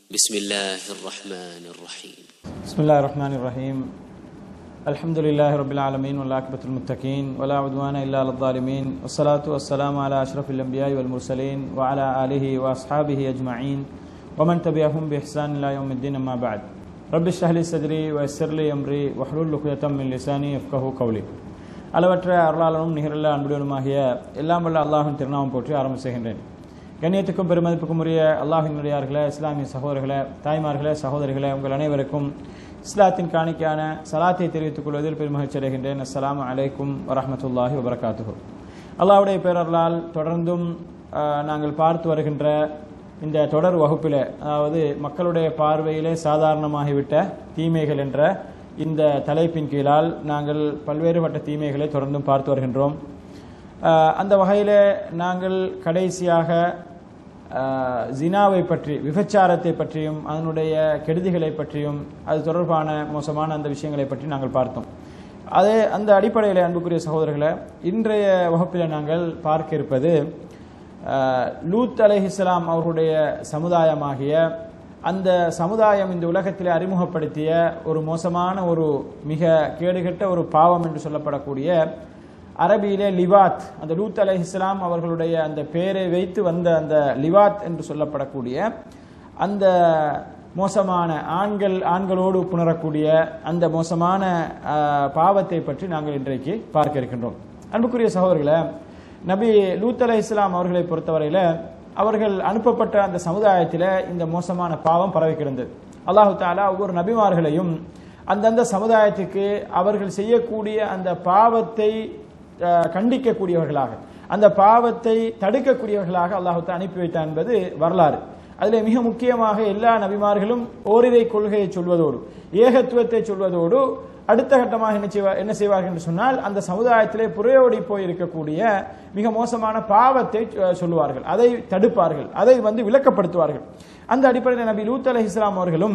بسم الله الرحمن الرحيم بسم الله الرحمن الرحيم الحمد لله رب العالمين والعاقبة المتقين ولا عدوان إلا على الظالمين والصلاة والسلام على أشرف الأنبياء والمرسلين وعلى آله وأصحابه أجمعين ومن تبعهم بإحسان إلى يوم الدين أما بعد رب اشرح لي صدري ويسر لي أمري واحلل عقدة من لساني يفقهوا قولي அளவற்ற அருளாளனும் நிகரில்ல அன்புடனுமாகிய எல்லாம் வல்ல அல்லாஹின் திருநாமம் போற்றி ஆரம்பம் செய்கின்றேன் கண்ணியத்துக்கும் பெருமதிப்புக்கும் உரிய அல்லாஹினுடையார்களே இஸ்லாமிய சகோதரர்களே தாய்மார்களே சகோதரிகளே உங்கள் அனைவருக்கும் இஸ்லாத்தின் காணிக்கையான சலாத்தை தெரிவித்துக் கொள்வதில் பெருமகிழ்ச்சி அடைகின்றேன் அஸ்ஸலாமு அலைக்கும் வரஹ்மத்துல்லாஹி வபரகாத்துஹு அல்லாஹ்வுடைய பேரர்களால் தொடர்ந்தும் ஆஹ், நாங்கள் பார்த்து வருகின்ற இந்த தொடர் வகுப்பில் அதாவது மக்களுடைய பார்வையிலே சாதாரணமாகிவிட்ட தீமைகள் என்ற இந்த தலைப்பின் கீழால் நாங்கள் பல்வேறுபட்ட தீமைகளை தொடர்ந்தும் பார்த்து வருகின்றோம் ஆஹ், அந்த வகையில் நாங்கள் கடைசியாக ஆஹ், ஜினாவை பற்றி விபச்சாரத்தை பற்றியும் அதனுடைய கெடுதிகளை பற்றியும் அது தொடர்பான மோசமான அந்த விஷயங்களை பற்றி நாங்கள் பார்த்தோம் அதே அந்த அடிப்படையில் அன்புக்குரிய சகோதரர்களை இன்றைய வகுப்பில் நாங்கள் பார்க்க இருப்பது ஆஹ், லூத் அலைஹிஸ்ஸலாம் அவர்களுடைய சமுதாயமாகிய அந்த சமுதாயம் இந்த உலகத்தில் அறிமுகப்படுத்திய ஒரு மோசமான ஒரு மிக கேடுகெட்ட ஒரு பாவம் என்று சொல்லப்படக்கூடிய அரபியிலே லிவாத் அந்த லூத் அலைஹிஸ்ஸலாம் அவர்களுடைய அந்த பெயரை வைத்து வந்த அந்த லிவாத் என்று சொல்லப்படக்கூடிய அந்த மோசமான ஆண்கள் ஆண்களோடு புணரக்கூடிய அந்த மோசமான ஆஹ், பாவத்தை பற்றி நாங்கள் இன்றைக்கு பார்க்க இருக்கின்றோம் அன்புக்குரிய சகோதரர்களே நபி லூத் அலை இஸ்லாம் அவர்களை பொறுத்தவரையில அவர்கள் அனுப்பப்பட்ட அந்த சமுதாயத்தில் இந்த மோசமான பாவம் பரவி கிடந்தது அல்லாஹு தாலா ஒவ்வொரு நபிமார்களையும் அந்தந்த சமுதாயத்துக்கு அவர்கள் செய்யக்கூடிய அந்த பாவத்தை அஹ், கண்டிக்கக்கூடியவர்களாக அந்த பாவத்தை தடுக்கக்கூடியவர்களாக அல்லாஹு தஆலா அனுப்பி வைத்தான் என்பது வரலாறு அதில் மிக முக்கியமாக எல்லா நபிமார்களும் ஓரிரை கொள்கையை சொல்வதோடு ஏகத்துவத்தை சொல்வதோடு அடுத்த கட்டமாக என்ன செய்வா என்ன செய்வார்கள் என்று சொன்னால் அந்த சமுதாயத்திலே புறையோடி போய் இருக்கக்கூடிய மிக மோசமான பாவத்தை அஹ், சொல்லுவார்கள் அதை தடுப்பார்கள் அதை வந்து விளக்கப்படுத்துவார்கள் அந்த அடிப்படையில் நபி லூத் அலைஹிஸ்ஸலாம் இஸ்லாம் அவர்களும்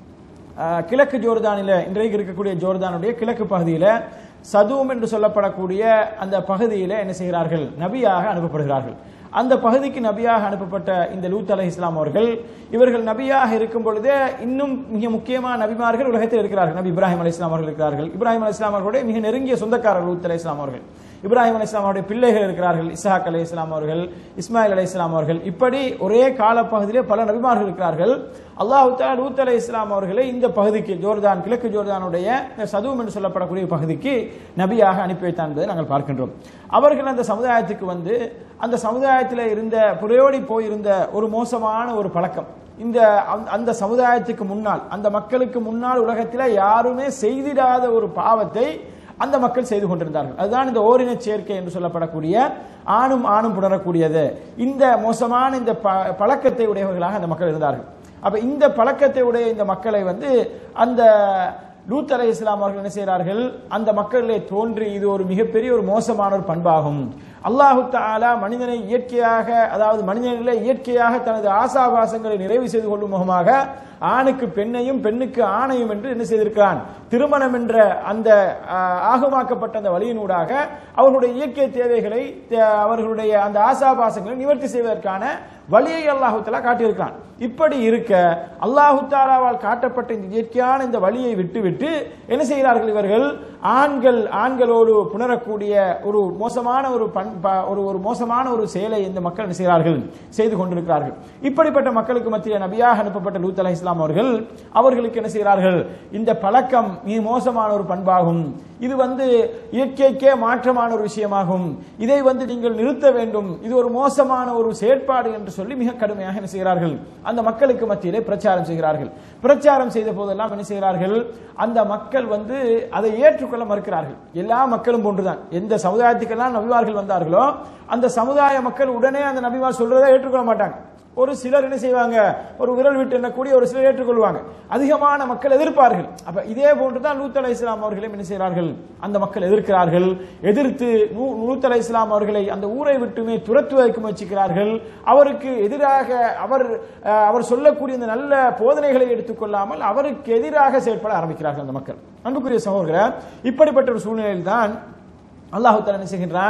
அஹ், கிழக்கு ஜோர்தானில இன்றைக்கு இருக்கக்கூடிய ஜோர்தானுடைய கிழக்கு பகுதியில சதூம் என்று சொல்லப்படக்கூடிய அந்த பகுதியில என்ன செய்கிறார்கள் நபியாக அனுப்பப்படுகிறார்கள் அந்த பகுதிக்கு நபியாக அனுப்பப்பட்ட இந்த லூத் அலை இஸ்லாம் அவர்கள் இவர்கள் நபியாக இருக்கும் பொழுதே இன்னும் மிக முக்கியமான நபிமார்கள் உலகத்தில் இருக்கிறார்கள் நபி இப்ராஹிம் அலி இஸ்லாம் அவர்கள் இருக்கிறார்கள் இப்ராஹிம் அலி இஸ்லாம் அவர்களுடைய மிக நெருங்கிய சொந்தக்காரர் லூத் அலை இஸ்லாம் அவர்கள் இப்ராஹிம் அலி இஸ்லாம் அவருடைய பிள்ளைகள் இருக்கிறார்கள் இஸ்ஹாக் அலி இஸ்லாம் அவர்கள் இஸ்மாயில் அலி இஸ்லாம் அவர்கள் இப்படி ஒரே காலப்பகுதியிலே பல நபிமார்கள் இருக்கிறார்கள் அல்லாஹு தாலா லூத் அலை இஸ்லாம் அவர்களை இந்த பகுதிக்கு ஜோர்தான் கிழக்கு ஜோர்தானுடைய இந்த சதுவம் என்று சொல்லப்படக்கூடிய பகுதிக்கு நபியாக அனுப்பி வைத்தான் என்பதை நாங்கள் பார்க்கின்றோம் அவர்கள் அந்த சமுதாயத்துக்கு வந்து அந்த சமுதாயத்தில் இருந்த புறையோடி போயிருந்த ஒரு மோசமான ஒரு பழக்கம் இந்த அந்த- அந்த சமுதாயத்துக்கு முன்னால் அந்த மக்களுக்கு முன்னால் உலகத்தில் யாருமே செய்திடாத ஒரு பாவத்தை அந்த மக்கள் செய்து கொண்டிருந்தார்கள் அதுதான் இந்த ஓரின சேர்க்கை என்று சொல்லப்படக்கூடிய ஆணும் ஆணும் புணரக்கூடியது இந்த மோசமான இந்த ப- பழக்கத்தை உடையவர்களாக அந்த மக்கள் இருந்தார்கள் அப்ப இந்த பழக்கத்தை உடைய இந்த மக்களை வந்து அந்த லூத் அலை இஸ்லாம் அவர்கள் என்ன செய்கிறார்கள் அந்த மக்களிலே தோன்றி இது ஒரு மிகப்பெரிய ஒரு மோசமான ஒரு பண்பாகும் அல்லாஹு தஆலா மனிதனை இயற்கையாக அதாவது மனிதனிலே இயற்கையாக தனது ஆசாபாசங்களை நிறைவு செய்து கொள்ளும் முகமாக ஆணுக்கு பெண்ணையும் பெண்ணுக்கு ஆணையும் என்று என்ன செய்திருக்கிறான் திருமணம் என்ற அந்த ஆஹ், ஆகமாக்கப்பட்ட அந்த வழியினூடாக அவர்களுடைய இயற்கை தேவைகளை தே- அவர்களுடைய அந்த ஆசாபாசங்களை நிவர்த்தி செய்வதற்கான வழியை அல்லாஹு தஆலா காட்டியிருக்கிறான் இப்படி இருக்க அல்லாஹு தாலாவால் காட்டப்பட்ட இந்த இயற்கையான இந்த வழியை விட்டுவிட்டு என்ன செய்கிறார்கள் இவர்கள் ஆண்கள் ஆண்களோடு புணரக்கூடிய ஒரு மோசமான ஒரு பண் ப- ஒரு ஒரு மோசமான ஒரு செயலை இந்த மக்கள் என்ன செய்கிறார்கள் செய்து கொண்டிருக்கிறார்கள் இப்படிப்பட்ட மக்களுக்கு மத்திய நபியாக அனுப்பப்பட்ட லூத் அலை இஸ்லாம் அவர்கள் அவர்களுக்கு என்ன செய்கிறார்கள் இந்த பழக்கம் மிக மோசமான ஒரு பண்பாகும் இது வந்து இயற்கைக்கே மாற்றமான ஒரு விஷயமாகும் இதை வந்து நீங்கள் நிறுத்த வேண்டும் இது ஒரு மோசமான ஒரு செயற்பாடு என்று சொல்லி மிக கடுமையாக என்ன செய்கிறார்கள் அந்த மக்களுக்கு மத்தியிலே பிரச்சாரம் செய்கிறார்கள் பிரச்சாரம் செய்த போதெல்லாம் என்ன செய்கிறார்கள் அந்த மக்கள் வந்து அதை ஏற்றுக்கொள்ள மறுக்கிறார்கள் எல்லா மக்களும் போன்றுதான் எந்த சமுதாயத்துக்கெல்லாம் நபிமார்கள் வந்தார்களோ அந்த சமுதாய மக்கள் உடனே அந்த நபிமார் சொல்றதை ஏற்றுக்கொள்ள மாட்டாங்க ஒரு சிலர் என்ன செய்வாங்க ஒரு விரல் விட்டு எண்ணக்கூடிய ஒரு சிலர் ஏற்றுக்கொள்வாங்க அதிகமான மக்கள் எதிர்ப்பார்கள் அப்ப இதே போன்றுதான் லூத் அலை இஸ்லாம் அவர்களையும் என்ன செய்கிறார்கள் அந்த மக்கள் எதிர்க்கிறார்கள் எதிர்த்து நூ- லூத் அலை இஸ்லாம் அவர்களை அந்த ஊரை விட்டுமே துரத்துவதற்கு முயற்சிக்கிறார்கள் அவருக்கு எதிராக அவர் அஹ், அவர் சொல்லக்கூடிய இந்த நல்ல போதனைகளை எடுத்துக்கொள்ளாமல் அவருக்கு எதிராக செயற்பட ஆரம்பிக்கிறார்கள் அந்த மக்கள் அன்புக்குரிய சகோதரர் இப்படிப்பட்ட ஒரு சூழ்நிலையில் தான் அல்லாஹு தஆலா என்ன செய்கின்றான்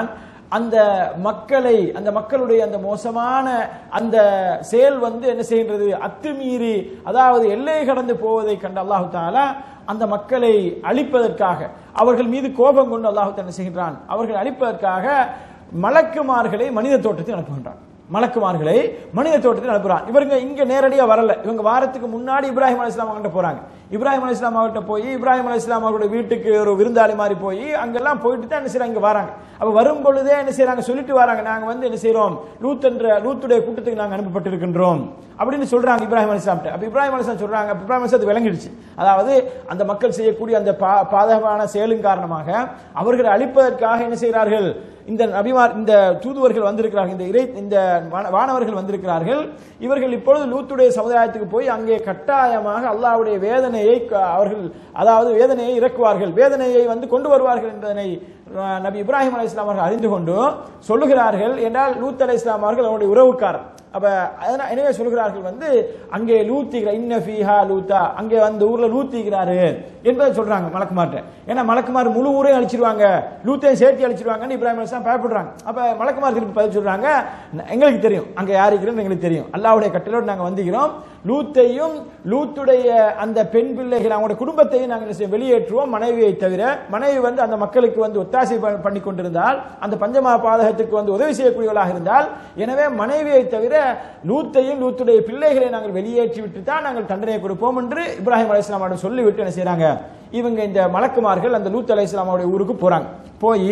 அந்த மக்களை அந்த மக்களுடைய அந்த மோசமான அந்த செயல் வந்து என்ன செய்கின்றது அத்துமீறி அதாவது எல்லை கடந்து போவதை கண்ட அல்லாஹு தாலா அந்த மக்களை அழிப்பதற்காக அவர்கள் மீது கோபம் கொண்டு அல்லாஹு தாலா என்ன செய்கின்றான் அவர்கள் அழிப்பதற்காக மலக்குமார்களை மனித தோட்டத்தில் அனுப்புகின்றான் மலக்குமார்களை மனித தோட்டத்தில் அனுப்புறான் இவங்க இங்க நேரடியா வரல இவங்க வாரத்துக்கு முன்னாடி இப்ராஹிம் அலிஸ்லாம் அவங்கள்ட்ட போறாங்க இப்ராஹிம் அலிஸ்லாம் அவர்கிட்ட போய் இப்ராஹிம் அலிஸ்லாம் அவருடைய வீட்டுக்கு ஒரு விருந்தாளி மாதிரி போய் அங்கெல்லாம் போயிட்டு தான் என்ன செய்றாங்க இங்க வராங்க அப்ப வரும் பொழுதே என்ன செய்றாங்க சொல்லிட்டு வராங்க நாங்க வந்து என்ன செய்றோம் லூத் என்ற லூத்துடைய கூட்டத்துக்கு நாங்க அனுப்பப்பட்டிருக்கின்றோம் அப்படின்னு சொல்றாங்க இப்ராஹிம் அலிஸ்லாம்ட்ட அப்ப இப்ராஹிம் அலிஸ்லாம் சொல்றாங்க அப்ப இப்ராஹிம் அலிஸ்லாம் அது விளங்கிடுச்சு அதாவது அந்த மக்கள் செய்யக்கூடிய அந்த பா- பாதகமான செயலின் காரணமாக அவர்களை அழிப்பதற்காக என்ன செய்கிறார்கள் இந்த நபிமார் இந்த தூதுவர்கள் வந்திருக்கிறார்கள் இந்த இறை இந்த வான- வானவர்கள் வந்திருக்கிறார்கள் இவர்கள் இப்பொழுது லூத்துடைய சமுதாயத்துக்கு போய் அங்கே கட்டாயமாக அல்லாஹ்வுடைய வேதனையை க- அவர்கள் அதாவது வேதனையை இறக்குவார்கள் வேதனையை வந்து கொண்டு வருவார்கள் என்பதனை அஹ், நபி இப்ராஹிம் அலை இஸ்லாம் அவர்கள் அறிந்து கொண்டு சொல்லுகிறார்கள் என்றால் லூத் அலை இஸ்லாம் அவர்கள் அவருடைய உறவுக்காரர் அப்ப அதனா- எனவே சொல்கிறார்கள் வந்து அங்கே லூத்திகிற இன்ன ஃபீஹா லூத்தா அங்கே வந்து ஊர்ல லூத்திக்கிறாரு என்பதை சொல்றாங்க மலக்குமார்ட்ட ஏன்னா மலக்குமார் முழு ஊரையும் அழிச்சிருவாங்க லூத்தையும் சேர்த்து அழிச்சிருவாங்கன்னு இப்ராஹிம் அலிஸ்லாம் பயப்படுறாங்க அப்ப மலக்குமார் திருப்பி பதில் சொல்றாங்க "ந- எங்களுக்கு தெரியும் அங்க யார் இருக்கிறோம் எங்களுக்கு தெரியும் அல்லாஹ்வுடைய கட்டளோடு நாங்க வந்துகிறோம் லூத்தையும் லூத்துடைய அந்த பெண் பிள்ளைகள் அவங்களுடைய குடும்பத்தையும் நாங்கள் என்ன செய்வோம்? வெளியேற்றுவோம் மனைவியை தவிர மனைவி வந்து அந்த மக்களுக்கு வந்து ஒத்தாசை ப- பண்ணி கொண்டிருந்தால் அந்த பஞ்சமா பாதகத்துக்கு வந்து உதவி செய்யக்கூடியவர்களாக இருந்தால் எனவே மனைவியை தவிர லூத்தையும் லூத்துடைய பிள்ளைகளை நாங்கள் வெளியேற்றி விட்டு தான் நாங்கள் தண்டனை கொடுப்போம் என்று இப்ராஹிம் அலைஹிஸ்ஸலாம் அவர்கள் சொல்லிவிட்டு என்ன செய்றாங்க இவங்க இந்த மலக்குமார்கள் அந்த லூத் அலைஹிஸ்ஸலாம் அவருடைய ஊருக்கு போறாங்க போய்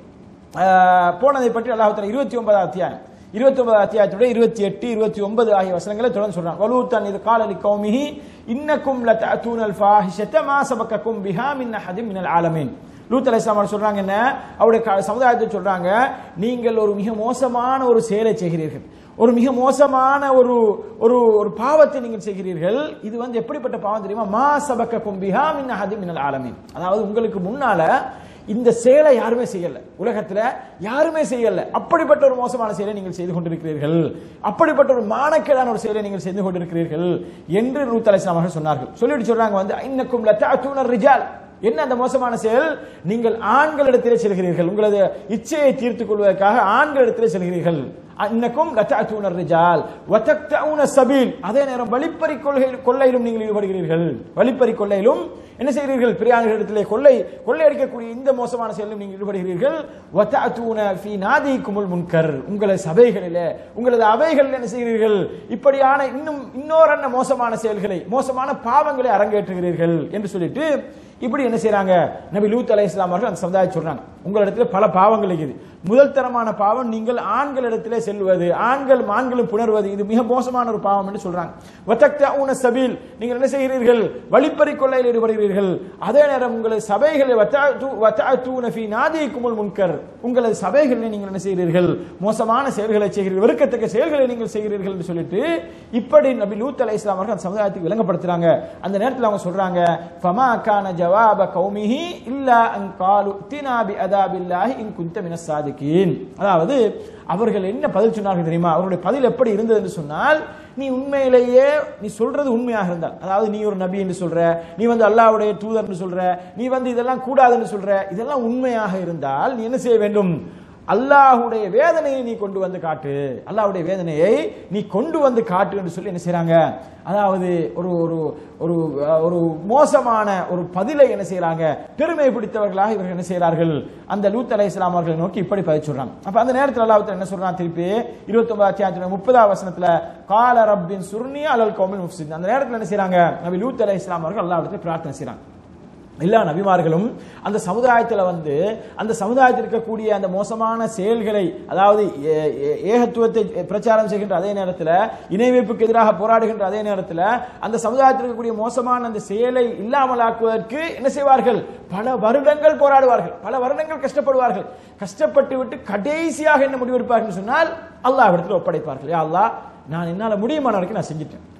ஆஹ், போனதை பற்றி அல்லாஹ் இருபத்தி ஒன்பதாம் அத்தியாயம் இருபத்தி ஒன்பது அத்தியாயத்துடைய இருபத்தி எட்டு இருபத்தி ஒன்பது ஆகிய வசனங்களை தொடர்ந்து சொல்றான் வலூத்தன் இது காலலி கௌமிஹி இன்னக்கும் லதஅதூனல் ஃபாஹிஷத மா சபக்கக்கும் பிஹா மின் அஹதின் மினல் ஆலமீன் லூத் அலைஹிஸ்ஸலாம் அவர்கள் சொல்றாங்க என்ன அவருடைய க- சமுதாயத்தை சொல்றாங்க நீங்கள் ஒரு மிக மோசமான ஒரு செயலை செய்கிறீர்கள் ஒரு மிக மோசமான ஒரு ஒரு ஒரு பாவத்தை நீங்கள் செய்கிறீர்கள் இது வந்து எப்படிப்பட்ட பாவம் தெரியுமா மா சபக்கக்கும் பிஹா மின் அஹதின் மினல் ஆலமீன் அதாவது உங்களுக்கு முன்னால இந்த செயலை யாருமே செய்யல உலகத்துல யாருமே செய்யல அப்படிப்பட்ட ஒரு மோசமான செயலை நீங்கள் செய்து கொண்டிருக்கிறீர்கள் அப்படிப்பட்ட ஒரு மானக்கேடான ஒரு செயலை நீங்கள் செய்து கொண்டிருக்கிறீர்கள் என்று ரூத் அலைஹிஸ்ஸலாம் அவர்கள் சொன்னார்கள் சொல்லிட்டு சொல்றாங்க வந்து இன்னக்கும் லதஅதூன ரிஜால் என்ன அந்த மோசமான செயல் நீங்கள் ஆண்களிடத்திலே செல்கிறீர்கள் உங்களது இச்சையை தீர்த்துக் கொள்வதற்காக ஆண்களிடத்திலே செல்கிறீர்கள் இன்னக்கும் லதஅதூன ரிஜால் வதக்தஊன சபீல் அதே நேரம் வழிப்பறி கொள்கை கொள்ளையிலும் நீங்கள் ஈடுபடுகிறீர்கள் வழிப்பறி கொள்ளையிலும் என்ன செய்கிறீர்கள் பிரியாணிகளிடத்திலே கொள்ளை கொள்ளையடிக்கக்கூடிய இந்த மோசமான செயலிலும் நீங்கள் ஈடுபடுகிறீர்கள் வதஅதூன ஃபீ நாதிக்குமுல் முன்கர் உங்களது சபைகளிலே உங்களது அவைகளில் என்ன செய்கிறீர்கள் இப்படியான இன்னும் இன்னொரு என்ன மோசமான செயல்களை மோசமான பாவங்களை அரங்கேற்றுகிறீர்கள் என்று சொல்லிட்டு இப்படி என்ன செய்றாங்க நபி லூத் அலை இஸ்லாம் அவர்கள் அந்த சமுதாயம் சொல்றாங்க உங்களிடத்துல பல பாவங்கள் இருக்குது முதல் தரமான பாவம் நீங்கள் ஆண்களிடத்திலே செல்வது ஆண்கள் ஆண்களும் புணர்வது இது மிக மோசமான ஒரு பாவம் என்று சொல்றாங்க வத்தக்தஊன சபீல் நீங்கள் என்ன செய்கிறீர்கள் வழிப்பறி கொள்ளையில் ஈடுபடுகிறீர்கள் அதே நேரம் உங்களது சபைகளை வத்தஅது- வத்தஅதூன ஃபீ நாதிக்குமுல் முன்கர் உங்களது சபைகளில் நீங்கள் என்ன செய்கிறீர்கள் மோசமான செயல்களை செய்கிறீர்கள் வெறுக்கத்தக்க செயல்களை நீங்கள் செய்கிறீர்கள் என்று சொல்லிட்டு இப்படி நபி லூத் அலை இஸ்லாம் அவர்கள் அந்த சமுதாயத்துக்கு விளங்கப்படுத்துறாங்க அந்த நேரத்தில் அவங்க சொல்றாங்க ஃபமா கான ஜவாப கௌமிஹி இல்லா அன் காலு தினா பி அதாபில்லாஹி இன் குந்த மினஸ் சாதிகீன் அதாவது அவர்கள் என்ன பதில் சொன்னார்கள் தெரியுமா அவருடைய பதில் எப்படி இருந்தது என்று சொன்னால் நீ உண்மையிலேயே நீ சொல்றது உண்மையாக இருந்தால் அதாவது நீ ஒரு நபி என்று சொல்ற நீ வந்து அல்லாஹ்வுடைய தூதர் என்று சொல்ற நீ வந்து இதெல்லாம் கூடாதுன்னு சொல்ற இதெல்லாம் உண்மையாக இருந்தால் நீ என்ன செய்ய வேண்டும் அல்லாஹ்வுடைய வேதனையை நீ கொண்டு வந்து காட்டு அல்லாஹ்வுடைய வேதனையை நீ கொண்டு வந்து காட்டு என்று சொல்லி என்ன செய்றாங்க அதாவது ஒரு ஒரு ஒரு ஒரு மோசமான ஒரு பதிலை என்ன செய்றாங்க பெருமை பிடித்தவர்களாக இவர்கள் என்ன செய்கிறார்கள் அந்த லூத் அலை இஸ்லாம் அவர்களை நோக்கி இப்படி பதில் சொல்றாங்க அப்ப அந்த நேரத்தில் அல்லாஹ் என்ன சொல்றான் திருப்பி இருபத்தி ஒன்பது அத்தியாயத்துல முப்பதாம் வசனத்துல கால ரப்பின் சுர்னி அலல் கோமில் முஃப்சித் அந்த நேரத்தில் என்ன செய்றாங்க நபி லூத் அலை இஸ்லாம் அவர்கள் அல்லாஹ் பிரார்த்தனை செய்றாங்க எல்லா நபிமார்களும் அந்த சமுதாயத்தில் வந்து அந்த சமுதாயத்தில் இருக்கக்கூடிய அந்த மோசமான செயல்களை அதாவது ஏ- ஏ- ஏகத்துவத்தை பிரச்சாரம் செய்கின்ற அதே நேரத்தில் இணை வைப்புக்கு எதிராக போராடுகின்ற அதே நேரத்தில் அந்த சமுதாயத்தில் இருக்கக்கூடிய மோசமான அந்த செயலை இல்லாமலாக்குவதற்கு என்ன செய்வார்கள் பல வருடங்கள் போராடுவார்கள் பல வருடங்கள் கஷ்டப்படுவார்கள் கஷ்டப்பட்டு விட்டு கடைசியாக என்ன முடிவெடுப்பார்கள் சொன்னால் அல்லாஹ் இடத்துல ஒப்படைப்பார்கள் யா அல்லாஹ் நான் என்னால முடியுமான வரைக்கும் நான் செஞ்சுட்டேன்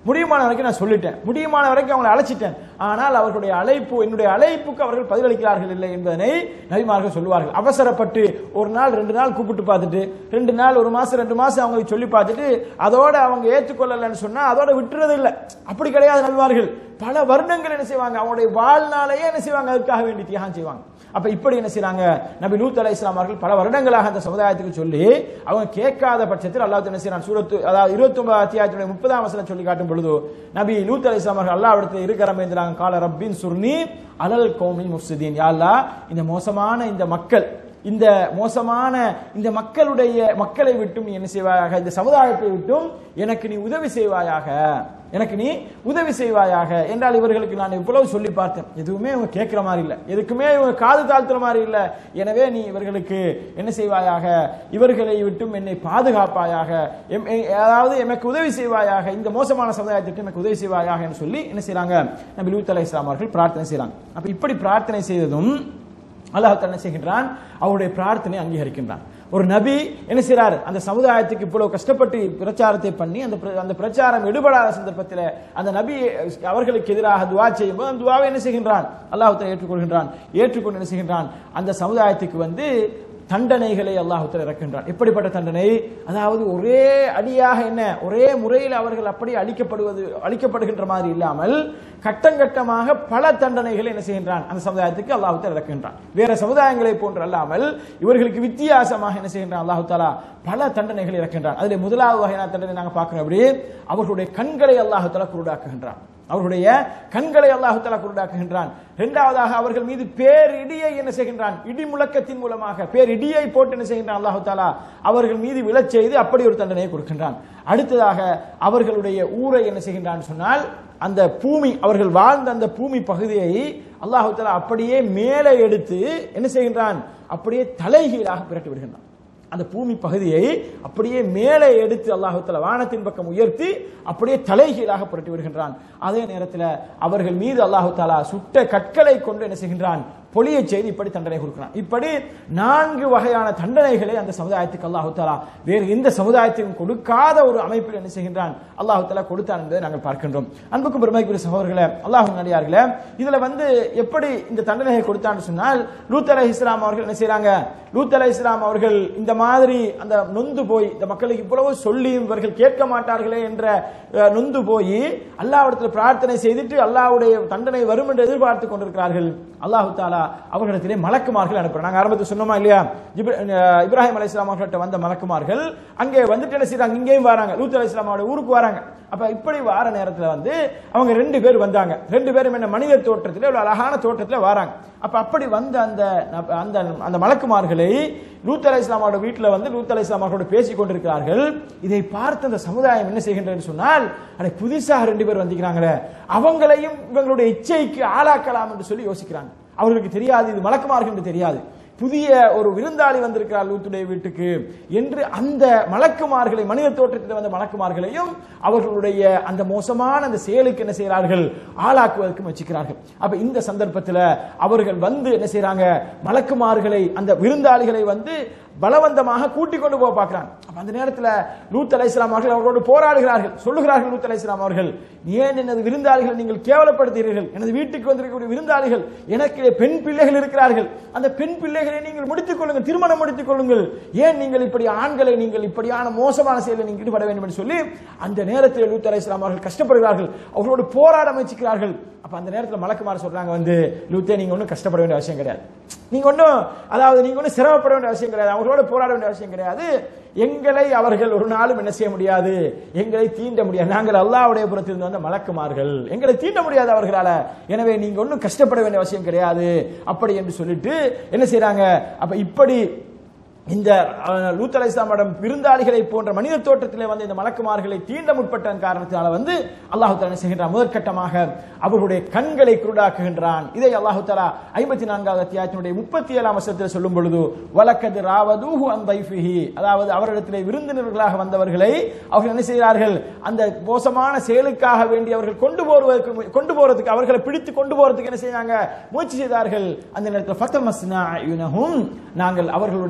முடியுமான வரைக்கும் நான் சொல்லிட்டேன் முடியுமான வரைக்கும் அவங்களை அழைச்சிட்டேன் ஆனால் அவர்களுடைய அழைப்பு என்னுடைய அழைப்புக்கு அவர்கள் பதிலளிக்கிறார்கள் இல்லை என்பதனை நபிமார்கள் சொல்லுவார்கள் அவசரப்பட்டு ஒரு நாள் ரெண்டு நாள் கூப்பிட்டு பார்த்துட்டு ரெண்டு நாள் ஒரு மாசம் ரெண்டு மாசம் அவங்களுக்கு சொல்லி பார்த்துட்டு அதோட அவங்க ஏற்றுக்கொள்ளலைன்னு சொன்னா அதோட விட்டுறது இல்லை அப்படி கிடையாது நல்வார்கள் பல வருடங்கள் என்ன செய்வாங்க அவங்களுடைய வாழ்நாளையே என்ன செய்வாங்க அதுக்காக வேண்டி தியாகம் செய்வாங்க அப்ப இப்படி என்ன செய்றாங்க நபி லூத் அலை இஸ்லாம் அவர்கள் பல வருடங்களாக அந்த சமுதாயத்துக்கு சொல்லி அவங்க கேட்காத பட்சத்தில் அல்லாஹ் என்ன செய்யறான் சூரத்து அதாவது இருபத்தி ஒன்பது அத்தியாயத்தினுடைய முப்பதாம் வசனம் சொல்லி காட்டும் பொழுது நபி லூத் அலை இஸ்லாம் அவர்கள் அல்லாஹ் இடத்துல இருக்கிற அமைந்திராங்க கால ரப்பின் சுர்னி அலல் கோமின் முஃப்சிதீன் யா அல்லாஹ் இந்த மோசமான இந்த மக்கள் இந்த மோசமான இந்த மக்களுடைய மக்களை விட்டும் நீ என்ன செய்வாயாக இந்த சமுதாயத்தை விட்டும் எனக்கு நீ உதவி செய்வாயாக எனக்கு நீ உதவி செய்வாயாக என்றால் இவர்களுக்கு நான் இவ்வளவு சொல்லி பார்த்தேன் எதுவுமே இவங்க கேட்கிற மாதிரி இல்லை எதுக்குமே இவங்க காது தாழ்த்துற மாதிரி இல்லை எனவே நீ இவர்களுக்கு என்ன செய்வாயாக இவர்களை விட்டும் என்னை பாதுகாப்பாயாக எம்- எ- அதாவது எனக்கு உதவி செய்வாயாக இந்த மோசமான சமுதாயத்திற்கு எனக்கு உதவி செய்வாயாக என்று சொல்லி என்ன செய்றாங்க நபி லூத் அலை இஸ்லாம் அவர்கள் பிரார்த்தனை செய்றாங்க அப்ப இப்படி பிரார்த்தனை செய்ததும் அல்லாஹ் என்ன செய்கின்றான் அவருடைய பிரார்த்தனை அங்கீகரிக்கின்றான் ஒரு நபி என்ன செய்றார் அந்த சமுதாயத்துக்கு இவ்வளவு கஷ்டப்பட்டு பிரச்சாரத்தை பண்ணி அந்த பிர- அந்த பிரச்சாரம் எடுபடாத சந்தர்ப்பத்தில் அந்த நபி அவர்களுக்கு எதிராக துவா செய்யும் போது அந்த துவாவை என்ன செய்கின்றான் அல்லாஹ் ஏற்றுக்கொள்கின்றான் ஏற்றுக்கொண்டு என்ன செய்கின்றான் அந்த சமுதாயத்துக்கு வந்து தண்டனைகளை அல்லாஹுத்தர் இறக்கின்றான் எப்படிப்பட்ட தண்டனை அதாவது ஒரே அடியாக என்ன ஒரே முறையில் அவர்கள் அப்படி அழிக்கப்படுவது அழிக்கப்படுகின்ற மாதிரி இல்லாமல் கட்டங்கட்டமாக பல தண்டனைகளை என்ன செய்கின்றான் அந்த சமுதாயத்துக்கு அல்லாஹுத்தர் இறக்கின்றான் வேற சமுதாயங்களை போன்று அல்லாமல் இவர்களுக்கு வித்தியாசமாக என்ன செய்கின்றான் அல்லாஹு தாலா பல தண்டனைகளை இறக்கின்றான் அதில் முதலாவது வகையான தண்டனை நாங்கள் பார்க்கணும் எப்படி அவர்களுடைய கண்களை அல்லாஹு தாலா குருடாக்குகின்றான் அவர்களுடைய கண்களை அல்லாஹு தஆலா குருடாக்குகின்றான் இரண்டாவதாக அவர்கள் மீது பேரிடியை என்ன செய்கின்றான் இடி முழக்கத்தின் மூலமாக பேரிடியை போட்டு என்ன செய்கின்றான் அல்லாஹு தாலா அவர்கள் மீது விழச் செய்து அப்படி ஒரு தண்டனையை கொடுக்கின்றான் அடுத்ததாக அவர்களுடைய ஊரை என்ன செய்கின்றான் சொன்னால் அந்த பூமி அவர்கள் வாழ்ந்த அந்த பூமி பகுதியை அல்லாஹு தஆலா அப்படியே மேலே எடுத்து என்ன செய்கின்றான் அப்படியே தலைகீழாக பிரட்டி விடுகின்றான் அந்த பூமி பகுதியை அப்படியே மேலே எடுத்து அல்லாஹுத்தல வானத்தின் பக்கம் உயர்த்தி அப்படியே தலைகீழாக புரட்டி விடுகின்றான் அதே நேரத்தில் அவர்கள் மீது அல்லாஹு தாலா சுட்ட கற்களை கொண்டு என்ன செய்கின்றான் பொழிய செய்து இப்படி தண்டனை கொடுக்கிறான் இப்படி நான்கு வகையான தண்டனைகளை அந்த சமுதாயத்துக்கு அல்லாஹு தாலா வேறு எந்த சமுதாயத்துக்கும் கொடுக்காத ஒரு அமைப்பில் என்ன செய்கின்றான் அல்லாஹு தாலா கொடுத்தான் என்பதை நாங்கள் பார்க்கின்றோம் அன்புக்கும் பெருமைக்குரிய சகோதரர்களே அல்லாஹ் நடிகார்களே இதுல வந்து எப்படி இந்த தண்டனையை கொடுத்தான்னு சொன்னால் லூத் அலை இஸ்லாம் அவர்கள் என்ன செய்றாங்க லூத் அலை இஸ்லாம் அவர்கள் இந்த மாதிரி அந்த நொந்து போய் இந்த மக்களுக்கு இவ்வளவு சொல்லியும் இவர்கள் கேட்க மாட்டார்களே என்ற அஹ், நொந்து போய் அல்லாஹ்விடத்தில் பிரார்த்தனை செய்துட்டு அல்லாஹ்வுடைய தண்டனை வரும் என்று எதிர்பார்த்து கொண்டிருக்கிறார்கள் அல்லாஹு தாலா அவர்களிடத்திலே மலக்குமார்கள் அனுப்புறாங்க நாங்க ஆரம்பத்தில் சொன்னோமா இல்லையா இப்ர- அஹ், இப்ராஹிம் அலை இஸ்லாம் அவர்கள்ட்ட வந்த மலக்குமார்கள் அங்கே வந்துட்டு என்ன செய்றாங்க இங்கேயும் வராங்க லூத் அலை இஸ்லாமோட ஊருக்கு வராங்க அப்ப இப்படி வார நேரத்துல வந்து அவங்க ரெண்டு பேர் வந்தாங்க ரெண்டு பேரும் என்ன மனித தோற்றத்துல ஒரு அழகான தோற்றத்துல வராங்க அப்ப அப்படி வந்த அந்த நப- அந்த அந்த மலக்குமார்களை லூத் அலை இஸ்லாமோட வீட்டுல வந்து லூத் அலை இஸ்லாம் அவர்களோடு பேசிக் கொண்டிருக்கிறார்கள் இதை பார்த்து அந்த சமுதாயம் என்ன செய்கின்றது சொன்னால் அடே புதுசாக ரெண்டு பேர் வந்திருக்கிறாங்களே அவங்களையும் இவங்களுடைய இச்சைக்கு ஆளாக்கலாம் என்று சொல்லி யோசிக்கிறாங்க அவர்களுக்கு தெரியாது இது மலக்குமார்கள் என்று தெரியாது புதிய ஒரு விருந்தாளி வந்திருக்கிறார் லூத்துடைய வீட்டுக்கு என்று அந்த மலக்குமார்களை மனித தோற்றத்தில் வந்த மலக்குமார்களையும் அவர்களுடைய அந்த மோசமான அந்த செயலுக்கு என்ன செய்கிறார்கள் ஆளாக்குவதற்கு முயற்சிக்கிறார்கள் அப்ப இந்த சந்தர்ப்பத்தில் அவர்கள் வந்து என்ன செய்றாங்க மலக்குமார்களை அந்த விருந்தாளிகளை வந்து பலவந்தமாக கூட்டிக் கொண்டு போக பார்க்கிறாங்க அப்ப அந்த நேரத்தில் லூத் அலைஹிஸ்ஸலாம் அவர்கள் அவர்களோடு போராடுகிறார்கள் சொல்லுகிறார்கள் லூத் அலைஹிஸ்ஸலாம் அவர்கள் ஏன் எனது விருந்தாளிகள் நீங்கள் கேவலப்படுத்துகிறீர்கள் எனது வீட்டுக்கு வந்திருக்கக்கூடிய விருந்தாளிகள் எனக்கு பெண் பிள்ளைகள் இருக்கிறார்கள் அந்த பெண் பிள்ளைகளை நீங்கள் முடித்துக் கொள்ளுங்கள் திருமணம் முடித்துக் கொள்ளுங்கள் ஏன் நீங்கள் இப்படி ஆண்களை நீங்கள் இப்படியான மோசமான செயலில் நீங்கள் ஈடுபட வேண்டும் என்று சொல்லி அந்த நேரத்தில் லூத் அலைஹிஸ்ஸலாம் அவர்கள் கஷ்டப்படுகிறார்கள் அவர்களோடு போராட முயற்சிக்கிறார்கள் அப்ப அந்த நேரத்தில் மலக்குமார் சொல்றாங்க வந்து லூத்தே நீங்க ஒன்றும் கஷ்டப்பட வேண்டிய அவசியம் கிடையாது நீங்க ஒன்றும் அதாவது நீங்க ஒன்றும் சிரமப்பட வேண்டிய அவசியம் கிடையாது அவர்களோட போராட வேண்டிய அவசியம் கிடையாது எங்களை அவர்கள் ஒரு நாளும் என்ன செய்ய முடியாது எங்களை தீண்ட முடியாது நாங்கள் அல்லாஹ்வுடைய புறத்திலிருந்து வந்த மலக்குமார்கள் எங்களை தீண்ட முடியாது அவர்களால எனவே நீங்க ஒன்றும் கஷ்டப்பட வேண்டிய அவசியம் கிடையாது அப்படி என்று சொல்லிட்டு என்ன செய்றாங்க அப்ப இப்படி இந்த அஹ், லூத் அலைஹிஸ்ஸலாமிடம் விருந்தாளிகளை போன்ற மனித தோற்றத்திலே வந்து இந்த மலக்குமார்களை தீண்ட முற்பட்ட காரணத்தினால வந்து அல்லாஹு தாலா என்ன செய்கின்றான் முதற்கட்டமாக அவர்களுடைய கண்களை குருடாக்குகின்றான் இதை அல்லாஹு தாலா ஐம்பத்தி நான்காவது அத்தியாயத்தினுடைய முப்பத்தி ஏழாம் வசனத்தில் சொல்லும் பொழுது வலக்கது ராவதூஹு அன் தைஃபிஹி அதாவது அவரிடத்திலே விருந்தினர்களாக வந்தவர்களை அவர்கள் என்ன செய்கிறார்கள் அந்த மோசமான செயலுக்காக வேண்டி அவர்கள் கொண்டு போவதற்கு கொண்டு போறதுக்கு அவர்களை பிடித்து கொண்டு போறதுக்கு என்ன செய்றாங்க முயற்சி செய்தார்கள் அந்த நேரத்தில் ஃபத்தமஸ்னா யுனஹும் நாங்கள் அவர்களுடைய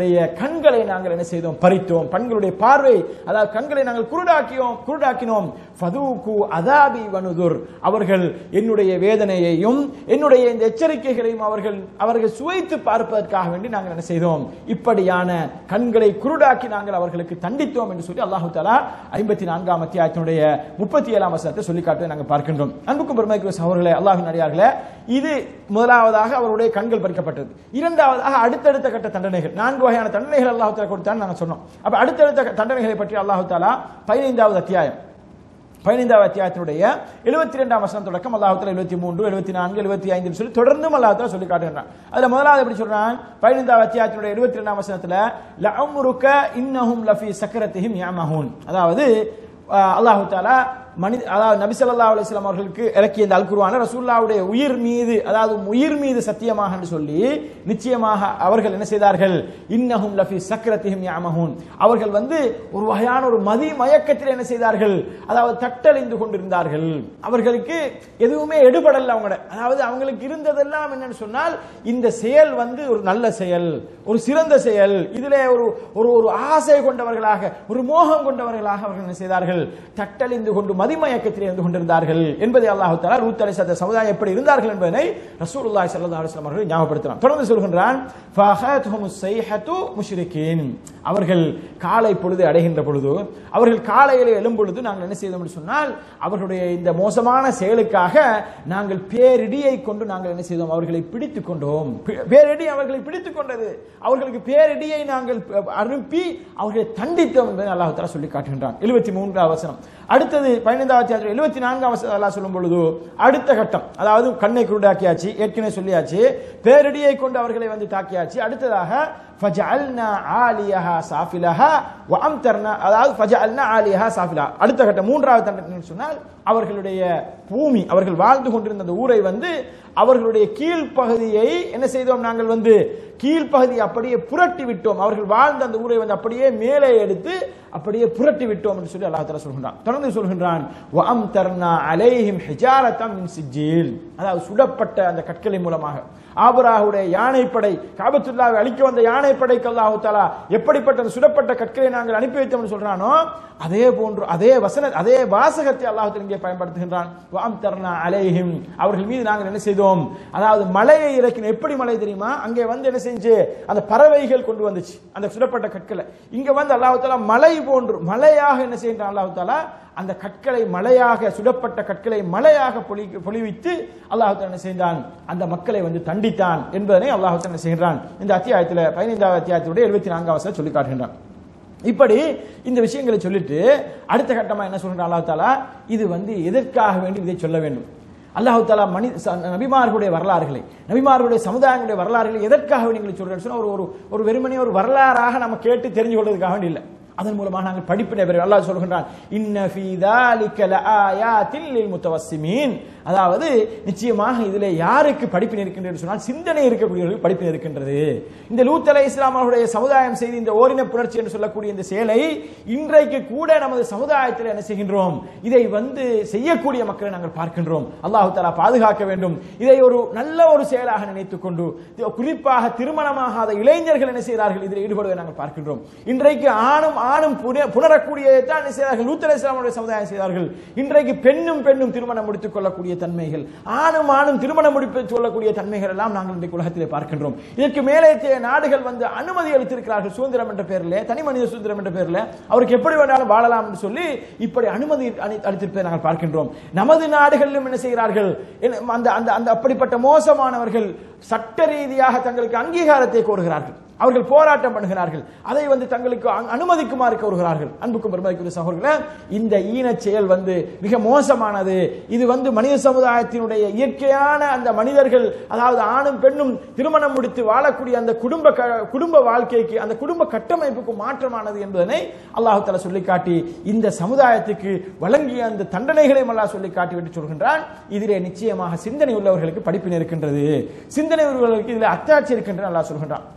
கண்களை நாங்கள் என்ன செய்தோம் பறித்தோம் கண்களுடைய பார்வை அதாவது கண்களை நாங்கள் குருடாக்கியோம் குருடாக்கினோம் ஃபதூகு அதாபி வனுதுர் அவர்கள் என்னுடைய வேதனையையும் என்னுடைய இந்த எச்சரிக்கைகளையும் அவர்கள் அவர்கள் சுவைத்து பார்ப்பதற்காக வேண்டி நாங்கள் என்ன செய்தோம் இப்படியான கண்களை குருடாக்கி நாங்கள் அவர்களுக்கு தண்டித்தோம் என்று சொல்லி அல்லாஹு தாலா ஐம்பத்தி நான்காம் அத்தியாயத்தினுடைய முப்பத்தி ஏழாம் வசனத்தை சொல்லி காட்டுவதை நாங்கள் பார்க்கின்றோம் அன்புக்கும் பெருமைக்கு சகோதரர்களே அல்லாஹின் அடியார்களே இது முதலாவதாக அவருடைய கண்கள் பறிக்கப்பட்டது இரண்டாவதாக அடுத்தடுத்த கட்ட தண்டனைகள் நான்கு வகையான தண்டனைகள் அல்லாஹு தாலா கொடுத்தான்னு நாங்கள் சொன்னோம் அப்ப அடுத்தடுத்த தண்டனைகளை பற்றி அல்லாஹு தாலா பதினைந்தாவது அத்தியாயம் பதினைந்தாவது அத்தியாயத்தினுடைய எழுபத்தி ரெண்டாம் வசனம் தொடக்கம் அல்லாஹால எழுபத்தி மூன்று எழுபத்தி நான்கு எழுபத்தி ஐந்து சொல்லி தொடர்ந்தும் அல்லாஹால சொல்லி காட்டுகிறான் அதுல முதலாவது எப்படி சொல்றான் பதினைந்தாவது அத்தியாயத்தினுடைய எழுபத்தி ரெண்டாம் வசனத்துல லஅம்ருக இன்னஹும் லஃபி சக்கரத்திஹிம் யாமஹூன் அதாவது அல்லாஹு தாலா மனித அதாவது நபி ஸல்லல்லாஹு அலைஹி வஸல்லம் அவர்களுக்கு இறக்கிய இந்த அல் குர்ஆன ரசூலுல்லாஹ்வுடைய உயிர் மீது அதாவது உயிர் மீது சத்தியமாக என்று சொல்லி நிச்சயமாக அவர்கள் என்ன செய்தார்கள் இன்னஹும் லஃபி சக்ரத்திஹிம் யாமஹூன் அவர்கள் வந்து ஒரு வகையான ஒரு மதி மயக்கத்தில் என்ன செய்தார்கள் அதாவது தட்டழிந்து கொண்டிருந்தார்கள் அவர்களுக்கு எதுவுமே எடுபடல அவங்க அதாவது அவங்களுக்கு இருந்ததெல்லாம் என்னன்னு சொன்னால் இந்த செயல் வந்து ஒரு நல்ல செயல் ஒரு சிறந்த செயல் இதிலே ஒரு ஒரு ஒரு ஆசை கொண்டவர்களாக ஒரு மோகம் கொண்டவர்களாக அவர்கள் என்ன செய்தார்கள் தட்டழிந்து கொண்டு மதிமயக்கத்தில் இருந்து கொண்டிருந்தார்கள் என்பதை அல்லாஹு தஆலா ரூத் அலைஹிஸ்ஸலாத்து சமுதாயம் எப்படி இருந்தார்கள் என்பதை ரசூலுல்லாஹி ஸல்லல்லாஹு அலைஹி வஸல்லம் அவர்கள் ஞாபகப்படுத்துறான் தொடர்ந்து சொல்கின்றான் ஃபஹத்ஹும் ஸைஹத்து முஷ்ரிகீன் அவர்கள் காலை பொழுது அடைகின்ற பொழுது அவர்கள் காலையிலே எழும் பொழுது நாங்கள் என்ன செய்தோம் என்று சொன்னால் அவர்களுடைய இந்த மோசமான செயலுக்காக நாங்கள் பேரிடியை கொண்டு நாங்கள் என்ன செய்தோம் அவர்களை பிடித்துக் கொண்டோம் பே- பேரிடி அவர்களை பிடித்துக் கொண்டது அவர்களுக்கு பேரிடியை நாங்கள் அனுப்பி அவர்களை தண்டித்தோம் என்பதை அல்லாஹ் தஆலா சொல்லி காட்டுகின்றான் எழுபத்தி மூன்றாம் வசனம் அடுத்தது பதினைந்தாவது எழுபத்தி நான்காம் வசனம் அல்லாஹ் சொல்லும் பொழுது அடுத்த கட்டம் அதாவது கண்ணை குருடாக்கியாச்சு ஏற்கனவே சொல்லியாச்சு பேரிடியை கொண்டு அவர்களை வந்து தாக்கியாச்சு அடுத்ததாக ஃபஜஅல்னா ஆலியஹா சாஃபிலஹா வஅம்தர்னா அதாவது ஃபஜஅல்னா ஆலியஹா சாஃபிலா அடுத்த கட்டம் மூன்றாவது தண்டனை சொன்னால் அவர்களுடைய பூமி அவர்கள் வாழ்ந்து கொண்டிருந்த அந்த ஊரை வந்து அவர்களுடைய கீழ்ப்பகுதியை என்ன செய்தோம் நாங்கள் வந்து கீழ்ப்பகுதியை அப்படியே புரட்டி விட்டோம் அவர்கள் வாழ்ந்த அந்த ஊரை வந்து அப்படியே மேலே எடுத்து அப்படியே புரட்டி விட்டோம் என்று சொல்லி அல்லாஹ் தஆலா சொல்கின்றான் தொடர்ந்து சொல்கின்றான் வஅம் தர்னா அலைஹிம் ஹிஜாரத்தம் மின் சிஜ்ஜீல் அதாவது சுடப்பட்ட அந்த கற்களின் மூலமாக ஆபராவுடைய யானைப்படை காபத்துல்லாவை அழிக்க வந்த யானைப்படைக்கு அல்லாஹு தாலா எப்படிப்பட்ட அந்த சுடப்பட்ட கற்களை நாங்கள் அனுப்பி வைத்தோம்னு சொல்றானோ அதே போன்று அதே வசன அதே வாசகத்தை அல்லாஹ் இங்கே பயன்படுத்துகின்றான் வாம் தர்னா அலைஹிம் அவர்கள் மீது நாங்கள் என்ன செய்தோம் அதாவது மலையை இறக்கின எப்படி மலை தெரியுமா அங்கே வந்து என்ன செஞ்சு அந்த பறவைகள் கொண்டு வந்துச்சு அந்த சுடப்பட்ட கற்களை இங்க வந்து அல்லாஹ் தாலா மலை போன்று மலையாக என்ன செய்கின்றான் அல்லாஹ் தாலா அந்த கற்களை மலையாக சுடப்பட்ட கற்களை மலையாக பொழி பொழிவித்து அல்லாஹ் என்ன செய்தான் அந்த மக்களை வந்து தண்டித்தான் என்பதனை அல்லாஹ் என்ன செய்கின்றான் இந்த அத்தியாயத்தில் பதினைந்தாவது அத்தியாயத்துடைய எழுபத்தி நான்காம் வசனம் சொல்லி காட்டுகின்றான் இப்படி இந்த விஷயங்களை சொல்லிட்டு அடுத்த கட்டமா என்ன சொல்றான் அல்லாஹ் தாலா இது வந்து எதற்காக வேண்டி இதை சொல்ல வேண்டும் அல்லாஹ் தாலா மனி ச- நபிமார்களுடைய வரலாறுகளை நபிமார்களுடைய சமுதாயங்களுடைய வரலாறுகளை எதற்காக வேண்டி நீங்கள் சொல்றேன்னு சொன்னா ஒரு ஒரு ஒரு வெறுமனே ஒரு வரலாறாக நம்ம கேட்டு தெரிஞ்சு கொள்வதற்காக வேண்டி இல்லை அதன் மூலமாக நாங்கள் படிப்பினை பெறுவோம் அல்லாஹ் சொல்கின்றான் இன்ன ஃபீ தாலிக லஆயாத்தின் லில் முத்தவஸ்ஸிமீன் அதாவது நிச்சயமாக இதிலே யாருக்கு படிப்பினை இருக்கின்றது சொன்னால் சிந்தனை இருக்கக்கூடியவர்களுக்கு படிப்பினை இருக்கின்றது இந்த லூத் அலை இஸ்லாம் அவருடைய சமுதாயம் செய்த இந்த ஓரின புணர்ச்சி என்று சொல்லக்கூடிய இந்த செயலை இன்றைக்கு கூட நமது சமுதாயத்தில் என்ன செய்கின்றோம் இதை வந்து செய்யக்கூடிய மக்களை நாங்கள் பார்க்கின்றோம் அல்லாஹு தஆலா பாதுகாக்க வேண்டும் இதை ஒரு நல்ல ஒரு செயலாக நினைத்துக் கொண்டு குறிப்பாக திருமணமாகாத இளைஞர்கள் என்ன செய்கிறார்கள் இதில் ஈடுபடுவதை நாங்கள் பார்க்கின்றோம் இன்றைக்கு ஆணும் ஆணும் புன- புணரக்கூடியதை தான் என்ன செய்கிறார்கள் லூத் அலை இஸ்லாமுடைய சமுதாயம் செய்தார்கள் இன்றைக்கு பெண்ணும் பெண்ணும் திருமணம் முடித்துக் கொள்ளக்கூடிய தன்மைகள் ஆணும் ஆணும் திருமணம் முடித்துக் கொள்ளக்கூடிய தன்மைகள் எல்லாம் நாங்கள் இன்றைக்கு உலகத்திலே பார்க்கின்றோம் இதற்கு மேலே தே- நாடுகள் வந்து அனுமதி அளித்திருக்கிறார்கள் சுதந்திரம் என்ற பெயரில் தனி மனித சுதந்திரம் என்ற பெயரில் அவருக்கு எப்படி வேண்டாலும் வாழலாம் என்று சொல்லி இப்படி அனுமதி அளி- அளித்திருப்பதை நாங்கள் பார்க்கின்றோம் நமது நாடுகளிலும் என்ன செய்கிறார்கள் என்ன- அந்த அந்த அந்த அப்படிப்பட்ட மோசமானவர்கள் சட்ட ரீதியாக தங்களுக்கு அங்கீகாரத்தை கோருகிறார்கள் அவர்கள் போராட்டம் பண்ணுகிறார்கள் அதை வந்து தங்களுக்கு அ- அனுமதிக்குமாறு கோருகிறார்கள் அன்புக்கும் பெருமதிக்குரிய சகோதரர்களே இந்த ஈனச் செயல் வந்து மிக மோசமானது இது வந்து மனித சமுதாயத்தினுடைய இயற்கையான அந்த மனிதர்கள் அதாவது ஆணும் பெண்ணும் திருமணம் முடித்து வாழக்கூடிய அந்த குடும்ப க- குடும்ப வாழ்க்கைக்கு அந்த குடும்ப கட்டமைப்புக்கு மாற்றமானது என்பதனை அல்லாஹ் தஆலா சொல்லி காட்டி இந்த சமுதாயத்துக்கு வழங்கிய அந்த தண்டனைகளையும் அல்லாஹ் சொல்லி காட்டி விட்டு சொல்கின்றான் இதிலே நிச்சயமாக சிந்தனை உள்ளவர்களுக்கு படிப்பினை இருக்கின்றது சிந்தனை உள்ளவர்களுக்கு இதில் அத்தாட்சி இருக்கின்றது அல்லாஹ் சொல்கின்றான் தொடர்ந்து சொல்கின்றான்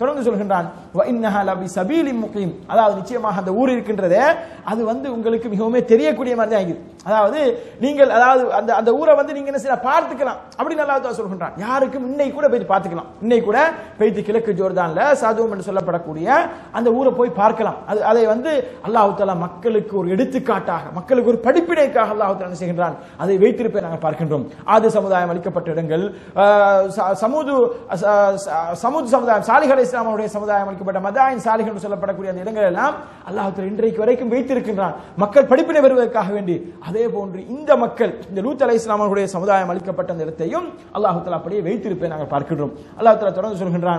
சொல்கின்றான் "வ இன்னஹா லபி சபீலின் முகீம்." அதாவது நிச்சயமாக அந்த ஊர் இருக்கின்றதே அது வந்து உங்களுக்கு மிகவும் தெரியக்கூடிய மாதிரி தான் இருக்குது அதாவது நீங்கள் அதாவது அந்த அந்த ஊரை வந்து நீங்க என்ன செய்யலாம் பார்த்துக்கலாம் அப்படி நல்லா தான் சொல்கின்றான் யாருக்கும் இன்னை கூட போய் பார்த்துக்கலாம் இன்னை கூட போய்த்து கிழக்கு ஜோர்தான்ல சாதுவம் என்று சொல்லப்படக்கூடிய அந்த ஊரை போய் பார்க்கலாம் அது அதை வந்து அல்லாஹ் தாலா மக்களுக்கு ஒரு எடுத்துக்காட்டாக மக்களுக்கு ஒரு படிப்பினைக்காக அல்லாஹ் தாலா என்ன செய்கின்றான் அதை வைத்திருப்பை நாங்கள் பார்க்கின்றோம் ஆது சமுதாயம் அளிக்கப்பட்ட இடங்கள் ஆஹ், ச- சமூது ச- ச- சமூது சமுதாயம் சாலிகள் இஸ்லாமுடைய சமுதாயம் அளிக்கப்பட்ட மதாயின் சாலிகள் என்று சொல்லப்படக்கூடிய அந்த இடங்கள் எல்லாம் அல்லாஹ் தாலா இன்றைக்கு வரைக்கும் வைத்திருக்கின்றான் மக்கள் படிப்பினை பெறுவதற்காக வேண்டி அதே போன்று இந்த மக்கள் இந்த லூத் அலை இஸ்லாமர்களுடைய சமுதாயம் அளிக்கப்பட்ட அந்த இடத்தையும் அல்லாஹ் தாலா அப்படியே வைத்திருப்பை நாங்கள் பார்க்கின்றோம் அல்லாஹ் தாலா தொடர்ந்து சொல்கின்றான்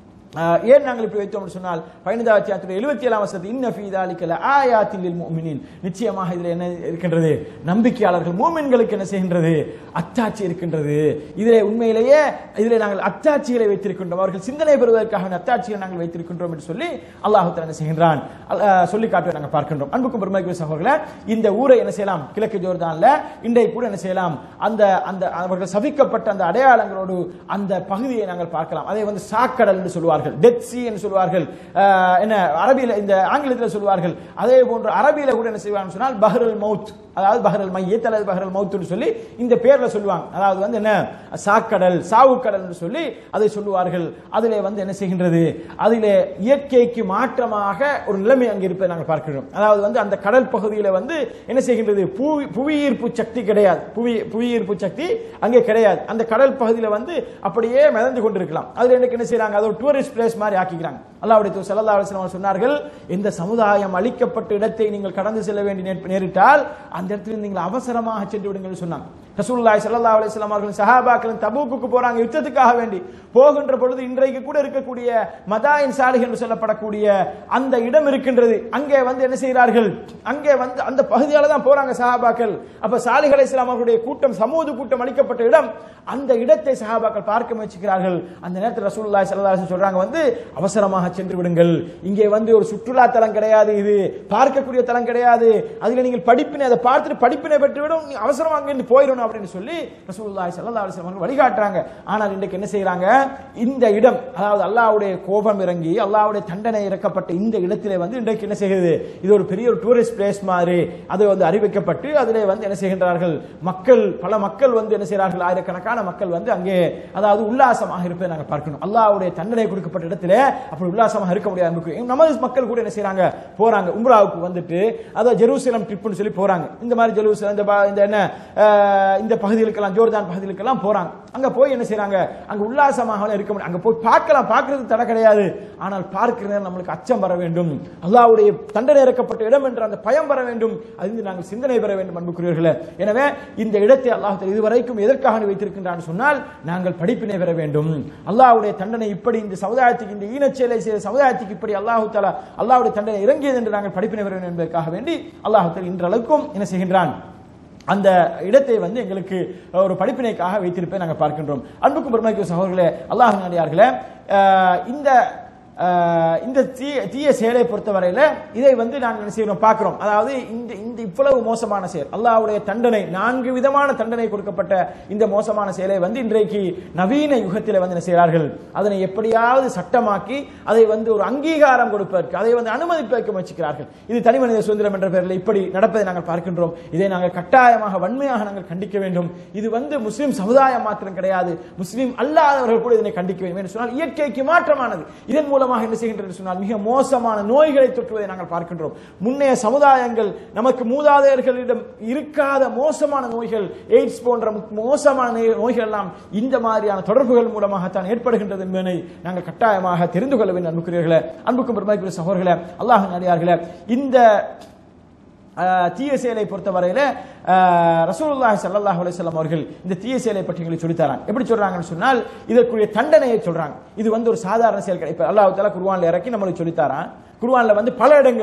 ஆஹ் ஏன் நாங்கள் இப்படி வைத்தோம் என்று சொன்னால் பதினைந்தாவது அத்தியாயத்துடைய எழுபத்தி ஏழாம் வசதி இன்ன ஃபீ தாலிக்கல ஆயாத்தில் லில் முஃமினீன் நிச்சயமாக இதில் என்ன இருக்கின்றது நம்பிக்கையாளர்கள் மூமின்களுக்கு என்ன செய்கின்றது அத்தாட்சி இருக்கின்றது இதிலே உண்மையிலேயே இதிலே நாங்கள் அத்தாட்சிகளை வைத்திருக்கின்றோம் அவர்கள் சிந்தனை பெறுவதற்காக இந்த அத்தாட்சிகளை நாங்கள் வைத்திருக்கின்றோம் என்று சொல்லி அல்லாஹ் தஆலா என்ன செய்கின்றான் அல்லாஹ் சொல்லி காட்டுவதை நாங்கள் பார்க்கின்றோம் அன்புக்கும் பெருமைக்குரிய சகோதரர்களே இந்த ஊரை என்ன செய்யலாம் கிழக்கு ஜோர்தான்ல இன்றைக்கு கூட என்ன செய்யலாம் அந்த அந்த அவர்கள் சபிக்கப்பட்ட அந்த அடையாளங்களோடு அந்த பகுதியை நாங்கள் பார்க்கலாம் அதை வந்து சாக்கடல் என்று சொல்வார்கள் டெத் சி என்று சொல்வார்கள் அஹ், என்ன அரபியில இந்த ஆங்கிலத்தில் சொல்வார்கள் அதே போன்று அரபியில கூட என்ன செய்வாங்க சொன்னால் பஹ்ரல் மவுத் அதாவது பஹ்ரல் மையத் அல்லது பஹ்ரல் மவுத்னு சொல்லி இந்த பேர்ல சொல்லுவாங்க அதாவது வந்து என்ன சாக்கடல் சாவுக்கடல் என்று சொல்லி அதை சொல்லுவார்கள் அதிலே வந்து என்ன செய்கின்றது அதிலே இயற்கைக்கு மாற்றமாக ஒரு நிலைமை அங்கே இருப்பதை நாங்கள் பார்க்கிறோம் அதாவது வந்து அந்த கடல் பகுதியில வந்து என்ன செய்கின்றது புவி புவியீர்ப்பு சக்தி கிடையாது புவி புவியீர்ப்பு சக்தி அங்கே கிடையாது அந்த கடல் பகுதியில வந்து அப்படியே மிதந்து கொண்டிருக்கலாம் அதுல எனக்கு என்ன செய்றாங்க அது ஒரு டூரிஸ்ட் பிளேஸ் மாதிரி ஆக்கிக்கிறாங்க அல்லாஹ்வுடைய தூதர் ஸல்லல்லாஹு அலைஹி வஸல்லம் சொன்னார்கள் இந்த சமுதாயம் அளிக்கப்பட்ட இடத்தை நீங்கள் கடந்து செல்ல வேண்டி நேர்- நேரிட்டால் அந்த இடத்தில் நீங்கள் அவசரமாக சென்று விடுங்கள் சொன்னாங்க ரசூலுல்லாஹி ஸல்லல்லாஹு அலைஹி வஸல்லம் அவர்கள் சஹாபாக்கள் தபூக்குக்கு போறாங்க யுத்தத்துக்காக வேண்டி போகின்ற பொழுது இன்றைக்கு கூட இருக்கக்கூடிய மதாயின் சாலிகள் என்று சொல்லப்படக்கூடிய அந்த இடம் இருக்கின்றது அங்கே வந்து என்ன செய்கிறார்கள் அங்கே வந்து அந்த பகுதியால தான் போறாங்க சஹாபாக்கள் அப்ப சாலிகள் இஸ்லாம் அவர்களுடைய கூட்டம் சமூக கூட்டம் அளிக்கப்பட்ட இடம் அந்த இடத்தை சஹாபாக்கள் பார்க்க முயற்சிக்கிறார்கள் அந்த நேரத்தில் ரசூலுல்லாஹி ஸல்லல்லாஹு அலைஹி வஸல்லம் சொல்றாங்க வந்து அவசரமாக சென்று விடுங்கள் இங்கே வந்து ஒரு சுற்றுலா தலம் கிடையாது இது பார்க்கக்கூடிய தலம் கிடையாது அதுல நீங்கள் படிப்பினை அதை பார்த்துட்டு படிப்பினை பெற்றுவிடும் நீ அவசரமா அங்க இருந்து போயிடணும் அப்படின்னு சொல்லி ரசூலுல்லாஹி ஸல்லல்லாஹு அலைஹி வஸல்லம் அவர்கள் வழிகாட்டுறாங்க ஆனால் இன்றைக்கு என்ன செய்றாங்க இந்த இடம் அதாவது அல்லாஹ்வுடைய கோபம் இறங்கி அல்லாஹ்வுடைய தண்டனை இறக்கப்பட்ட இந்த இடத்திலே வந்து இன்றைக்கு என்ன செய்கிறது இது ஒரு பெரிய ஒரு டூரிஸ்ட் பிளேஸ் மாதிரி அது வந்து அறிவிக்கப்பட்டு அதிலே வந்து என்ன செய்கின்றார்கள் மக்கள் பல மக்கள் வந்து என்ன செய்கிறார்கள் ஆயிரக்கணக்கான மக்கள் வந்து அங்கே அதாவது உல்லாசமாக இருப்பதை நாங்கள் பார்க்கணும் அல்லாஹ்வுடைய தண்டனை கொடுக்கப்பட்ட இடத்திலே அப்படி உல்லாசமாக இருக்க முடியாது நமக்கு. நமது மக்கள் கூட என்ன செய்றாங்க போறாங்க உம்ராவுக்கு வந்துட்டு அதாவது ஜெருசலம் ட்ரிப்னு சொல்லி போறாங்க இந்த மாதிரி ஜெருசலம் இந்த ப- இந்த என்ன அஹ், இந்த பகுதிகளுக்கெல்லாம் ஜோர்தான் பகுதிகளுக்கெல்லாம் போறாங்க அங்க போய் என்ன செய்றாங்க அங்க உல்லாசமாக இருக்க முடியும் அங்க போய் பார்க்கலாம் பார்க்கிறது தடை கிடையாது ஆனால் பார்க்கிற நேரம் நம்மளுக்கு அச்சம் வர வேண்டும் அல்லாஹ்வுடைய தண்டனை இறக்கப்பட்ட இடம் என்ற அந்த பயம் வர வேண்டும் அதிலிருந்து நாங்கள் சிந்தனை பெற வேண்டும் அன்புக்குரியவர்களே எனவே இந்த இடத்தை அல்லாஹ் தஆலா இதுவரைக்கும் எதற்காக வைத்திருக்கின்றான் சொன்னால் நாங்கள் படிப்பினை பெற வேண்டும் அல்லாஹ்வுடைய தண்டனை இப்படி இந்த சமுதாயத்துக்கு இந்த ஈனச்செயலை செய்த சமுதாயத்துக்கு இப்படி அல்லாஹ் தஆலா அல்லாஹ்வுடைய தண்டனை இறங்கியது என்று நாங்கள் படிப்பினை பெற வேண்டும் என்பதற்காக வேண்டி அல்லாஹ் தஆலா இன்றளவுக்கும் என்ன செய்கின்றான் அந்த இடத்தை வந்து எங்களுக்கு ஒரு படிப்பினைக்காக வைத்திருப்பதை நாங்கள் பார்க்கின்றோம் அன்புக்கும் பெருமைக்கும் சகோதரர்களே அல்லாஹ் நடிகார்களே இந்த அஹ், இந்த தீய தீய செயலை பொறுத்தவரையில இதை வந்து நாங்கள் என்ன செய்யணும் பார்க்கிறோம் அதாவது இந்த இந்த இவ்வளவு மோசமான செயல் அல்லாஹ்வுடைய தண்டனை நான்கு விதமான தண்டனை கொடுக்கப்பட்ட இந்த மோசமான செயலை வந்து இன்றைக்கு நவீன யுகத்தில் வந்து என்ன செய்கிறார்கள் அதனை எப்படியாவது சட்டமாக்கி அதை வந்து ஒரு அங்கீகாரம் கொடுப்பதற்கு அதை வந்து அனுமதிப்பதற்கு முயற்சிக்கிறார்கள் இது தனி மனித சுதந்திரம் என்ற பெயரில் இப்படி நடப்பதை நாங்கள் பார்க்கின்றோம் இதை நாங்கள் கட்டாயமாக வன்மையாக நாங்கள் கண்டிக்க வேண்டும் இது வந்து முஸ்லிம் சமுதாயம் மாத்திரம் கிடையாது முஸ்லிம் அல்லாதவர்கள் கூட இதனை கண்டிக்க வேண்டும் என்று சொன்னால் இயற்கைக்கு மாற்றமானது இதன் மூலமாக என்ன செய்கின்றது என்று சொன்னால் மிக மோசமான நோய்களை தொற்றுவதை நாங்கள் பார்க்கின்றோம் முன்னைய சமுதாயங்கள் நமக்கு மூதாதையர்களிடம் இருக்காத மோசமான நோய்கள் எய்ட்ஸ் போன்ற மு- மோசமான நோய்- நோய்கள் எல்லாம் இந்த மாதிரியான தொடர்புகள் மூலமாகத்தான் ஏற்படுகின்றது என்பதை நாங்கள் கட்டாயமாக தெரிந்து கொள்ள வேண்டும் அன்புக்குரியவர்களே அன்புக்கும் பெருமைக்குரிய சகோதரர்களே அல்லாஹ் நடிகார்களே இந்த அஹ், தீய செயலை பொறுத்தவரையில அஹ், ரசூலுல்லாஹி ஸல்லல்லாஹு அலைஹி வஸல்லம் அவர்கள் இந்த தீய செயலை பற்றி எங்களுக்கு சொல்லித் தராங்க எப்படி சொல்றாங்கன்னு சொன்னால் இதற்குரிய தண்டனையை சொல்றாங்க இது வந்து ஒரு சாதாரண செயல் கிடையாது இப்ப அல்லாஹ் தஆலா குர்ஆன்ல இறக்கி நம்மளுக்கு சொல்லித் தரான் குர்ஆன்ல வந்து பல இடங்கள்ல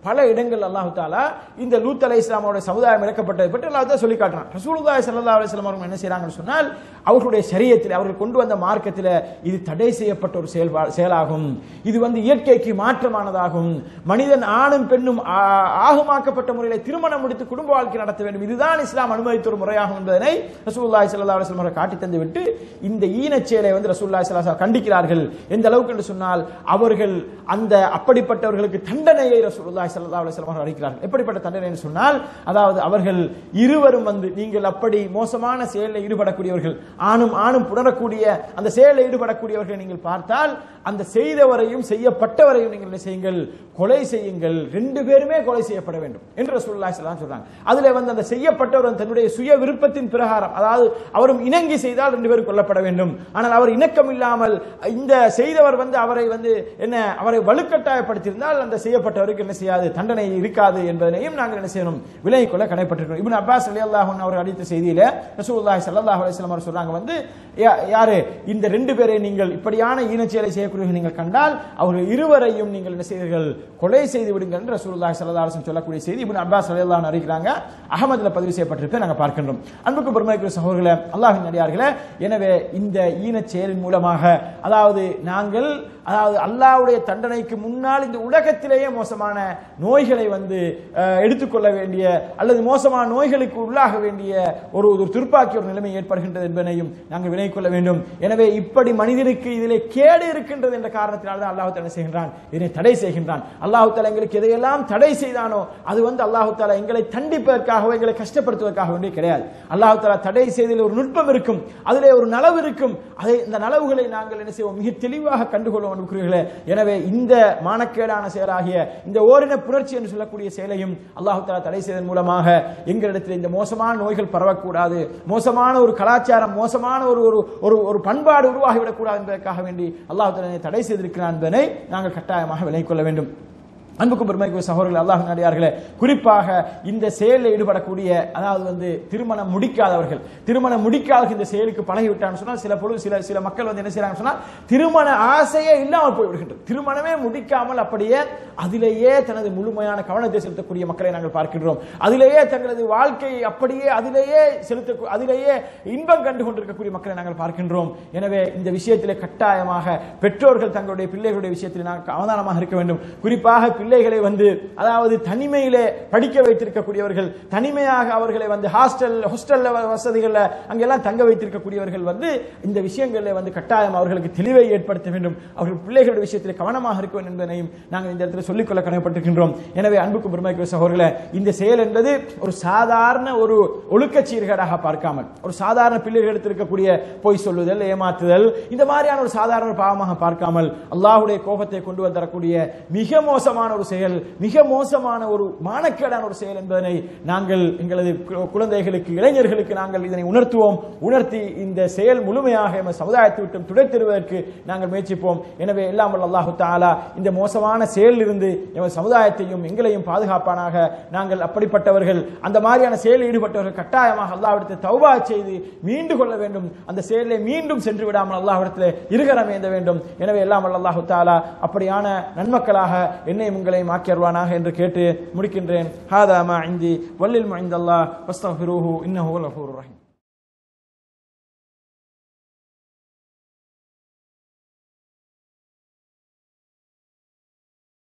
பல இடங்கள் அல்லாஹு தாலா இந்த லூத் அலை இஸ்லாமோட சமுதாயம் இறக்கப்பட்டதை பற்றி அல்லாஹ் தான் சொல்லி காட்டுறான் ரசூலுல்லாஹி ஸல்லல்லாஹு அலைஹி வஸல்லம் அவர்கள் என்ன செய்றாங்கன்னு சொன்னால் அவர்களுடைய சரியத்தில் அவர்கள் கொண்டு வந்த மார்க்கத்தில் இது தடை செய்யப்பட்ட ஒரு செயல்பா செயலாகும் இது வந்து இயற்கைக்கு மாற்றமானதாகும் மனிதன் ஆணும் பெண்ணும் ஆ- ஆகுமாக்கப்பட்ட முறையில் திருமணம் முடித்து குடும்ப வாழ்க்கை நடத்த வேண்டும் இதுதான் இஸ்லாம் அனுமதித்த ஒரு முறையாகும் என்பதனை ரசூலுல்லாஹி ஸல்லல்லாஹு அலைஹி வஸல்லம் அவர்கள் காட்டி தந்து விட்டு இந்த ஈனச் செயலை வந்து ரசூலுல்லாஹி ஸல்லல்லாஹு அலைஹி வஸல்லம் கண்டிக்கிறார்கள் எந்த அளவுக்கு என்று சொன்னால் அவர்கள் அந்த அப்படிப்பட்டவர்களுக்கு தண்டனையை ரசூலுல்லாஹி ஸல்லல்லாஹு அலைஹி வஸல்லம் அவர்கள் அளிக்கிறார்கள் எப்படிப்பட்ட தண்டனை என்று சொன்னால் அதாவது அவர்கள் இருவரும் வந்து நீங்கள் அப்படி மோசமான செயலில் ஈடுபடக்கூடியவர்கள் ஆணும் ஆணும் புணரக்கூடிய அந்த செயலில் ஈடுபடக்கூடியவர்களை நீங்கள் பார்த்தால் அந்த செய்தவரையும் செய்யப்பட்டவரையும் நீங்கள் என்ன செய்யுங்கள் கொலை செய்யுங்கள் ரெண்டு பேருமே கொலை செய்யப்பட வேண்டும் என்று ரசூலுல்லாஹி ஸல்லல்லாஹு அலைஹி வஸல்லம் சொல்றாங்க அதுல வந்து அந்த செய்யப்பட்டவர் தன்னுடைய சுய விருப்பத்தின் பிரகாரம் அதாவது அவரும் இணங்கி செய்தால் ரெண்டு பேரும் கொல்லப்பட வேண்டும் ஆனால் அவர் இணக்கம் இல்லாமல் இந்த செய்தவர் வந்து அவரை வந்து என்ன அவரை வலுக்கட்டாயப்படுத்தியிருந்தால் அந்த செய்யப்பட்டவருக்கு என்ன செய்யாது தண்டனை இருக்காது என்பதனையும் நாங்கள் என்ன செய்யணும் விலை கொள்ள கடைப்பட்டிருக்கிறோம் இப்னு அப்பாஸ் ரலியல்லாஹு அன்ஹு அவர் அளித்த செய்தியில ரசூலுல்லாஹி ஸல்லல்லாஹு அலைஹி வஸல்லம் அவர் சொல்றாங்க வந்து யா- யாரு இந்த ரெண்டு பேரை நீங்கள் இப்படியான ஈனச்செயலை செய்யக்கூடியவர்கள் நீங்கள் கண்டால் அவர்கள் இருவரையும் நீங்கள் என்ன செய்வீர்கள் கொலை செய்து விடுங்கள் என்று ரசூலுல்லாஹி ஸல்லல்லாஹு அலைஹி வஸல்லம் சொல்லக்கூடிய செய்தி இப்னு அப்பாஸ் ரலியல்லாஹு அன்ஹு அறிவிக்கிறாங்க அகமதுல பதிவு செய்யப்பட்டிருப்பதை நாங்கள் பார்க்கின்றோம் அன்புக்கு பெருமைக்குரிய சகோதரர்களே அல்லாஹ்வின் அடியார்களே எனவே இந்த ஈனச் செயலின் மூலமாக அதாவது நாங்கள் அதாவது அல்லாஹ்வுடைய தண்டனைக்கு முன்னால் இந்த உலகத்திலேயே மோசமான நோய்களை வந்து அஹ், எடுத்துக்கொள்ள வேண்டிய அல்லது மோசமான நோய்களுக்கு உள்ளாக வேண்டிய ஒரு ஒரு துர்ப்பாக்கிய ஒரு நிலைமை ஏற்படுகின்றது என்பதனையும் நாங்கள் வினை கொள்ள வேண்டும் எனவே இப்படி மனிதனுக்கு இதிலே கேடு இருக்கின்றது என்ற காரணத்தினால் தான் அல்லாஹ் என்ன செய்கின்றான் இதனை தடை செய்கின்றான் அல்லாஹ் தாலா எங்களுக்கு எதையெல்லாம் தடை செய்தானோ அது வந்து அல்லாஹ் தாலா எங்களை தண்டிப்பதற்காகவோ எங்களை கஷ்டப்படுத்துவதற்காக வேண்டிய கிடையாது அல்லாஹ் தாலா தடை செய்ததில் ஒரு நுட்பம் இருக்கும் அதிலே ஒரு நலவு இருக்கும் அதை இந்த நலவுகளை நாங்கள் என்ன செய்வோம் மிக தெளிவாக கண்டுகொள்வோம் அன்புக்குரியவர்களே எனவே இந்த மானக்கேடான செயலாகிய இந்த ஓரின புணர்ச்சி என்று சொல்லக்கூடிய செயலையும் அல்லாஹ் தாலா தடை செய்ததன் மூலமாக எங்களிடத்தில் இந்த மோசமான நோய்கள் பரவக்கூடாது மோசமான ஒரு கலாச்சாரம் மோசமான ஒரு ஒரு ஒரு ஒரு பண்பாடு உருவாகிவிடக் கூடாது என்பதற்காக வேண்டி அல்லாஹ் தாலா இதை தடை செய்திருக்கிறான் என்பதனை நாங்கள் கட்டாயமாக விலகிக் கொள்ள வேண்டும் அன்புக்கும் பெருமைக்குரிய சகோதரர்கள் அல்லாஹ் நடிகார்களே குறிப்பாக இந்த செயலில் ஈடுபடக்கூடிய அதாவது வந்து திருமணம் முடிக்காதவர்கள் திருமணம் முடிக்காத இந்த செயலுக்கு பழகிவிட்டான்னு சொன்னால் சில பொழுது சில சில மக்கள் வந்து என்ன செய்றாங்க சொன்னால் திருமண ஆசையே இல்லாமல் போய்விடுகின்றது திருமணமே முடிக்காமல் அப்படியே அதிலேயே தனது முழுமையான கவனத்தை செலுத்தக்கூடிய மக்களை நாங்கள் பார்க்கின்றோம் அதிலேயே தங்களது வாழ்க்கையை அப்படியே அதிலேயே செலுத்த அதிலேயே இன்பம் கண்டு கொண்டிருக்கக்கூடிய மக்களை நாங்கள் பார்க்கின்றோம் எனவே இந்த விஷயத்திலே கட்டாயமாக பெற்றோர்கள் தங்களுடைய பிள்ளைகளுடைய விஷயத்தில் நாங்கள் அவதானமாக இருக்க வேண்டும் குறிப்பாக பிள்ளைகளை வந்து அதாவது தனிமையிலே படிக்க வைத்திருக்கக்கூடியவர்கள் தனிமையாக அவர்களை வந்து ஹாஸ்டல் ஹாஸ்டல்ல வசதிகள்ல அங்கெல்லாம் தங்க வைத்திருக்கக்கூடியவர்கள் வந்து இந்த விஷயங்களில் வந்து கட்டாயம் அவர்களுக்கு தெளிவை ஏற்படுத்த வேண்டும் அவர்கள் பிள்ளைகளுடைய விஷயத்தில் கவனமாக இருக்க வேண்டும் என்பதனையும் நாங்கள் இந்த இடத்துல சொல்லிக்கொள்ள கடமைப்பட்டிருக்கின்றோம் எனவே அன்புக்கு பெருமைக்குரிய சகோதரர்களே இந்த செயல் என்பது ஒரு சாதாரண ஒரு ஒழுக்க சீர்கேடாக பார்க்காமல் ஒரு சாதாரண பிள்ளைகள் எடுத்திருக்கக்கூடிய பொய் சொல்லுதல் ஏமாத்துதல் இந்த மாதிரியான ஒரு சாதாரண ஒரு பாவமாக பார்க்காமல் அல்லாஹ்வுடைய கோபத்தை கொண்டு வந்து தரக்கூடிய மிக மோசமான ஒரு செயல் மிக மோசமான ஒரு மானக்கேடான ஒரு செயல் என்பதனை நாங்கள் எங்களது கு- குழந்தைகளுக்கு இளைஞர்களுக்கு நாங்கள் இதனை உணர்த்துவோம் உணர்த்தி இந்த செயல் முழுமையாக எமது சமுதாயத்தை விட்டு துடைத்தெறுவதற்கு நாங்கள் முயற்சிப்போம் எனவே எல்லாம் வல்ல அல்லாஹு தாலா இந்த மோசமான செயலிலிருந்து எமது சமுதாயத்தையும் எங்களையும் பாதுகாப்பானாக நாங்கள் அப்படிப்பட்டவர்கள் அந்த மாதிரியான செயலில் ஈடுபட்டவர்கள் கட்டாயமாக அல்லாஹ்விடத்தை தௌபா செய்து மீண்டு கொள்ள வேண்டும் அந்த செயலை மீண்டும் சென்று விடாமல் அல்லாஹ்விடத்தில் இருகரம் ஏந்த வேண்டும் எனவே எல்லாம் வல்ல அல்லாஹு தாலா அப்படியான நன்மக்களாக என்னையும் உங்களையும் ஆக்கியருவானாக என்று கேட்டு முடிக்கின்றேன் ஹாதா மா இந்தி வல்லில் மா இந்தல்லாஹ் வஸ்தஃபிருஹு இன்னஹு லஃபூர் ரஹீம்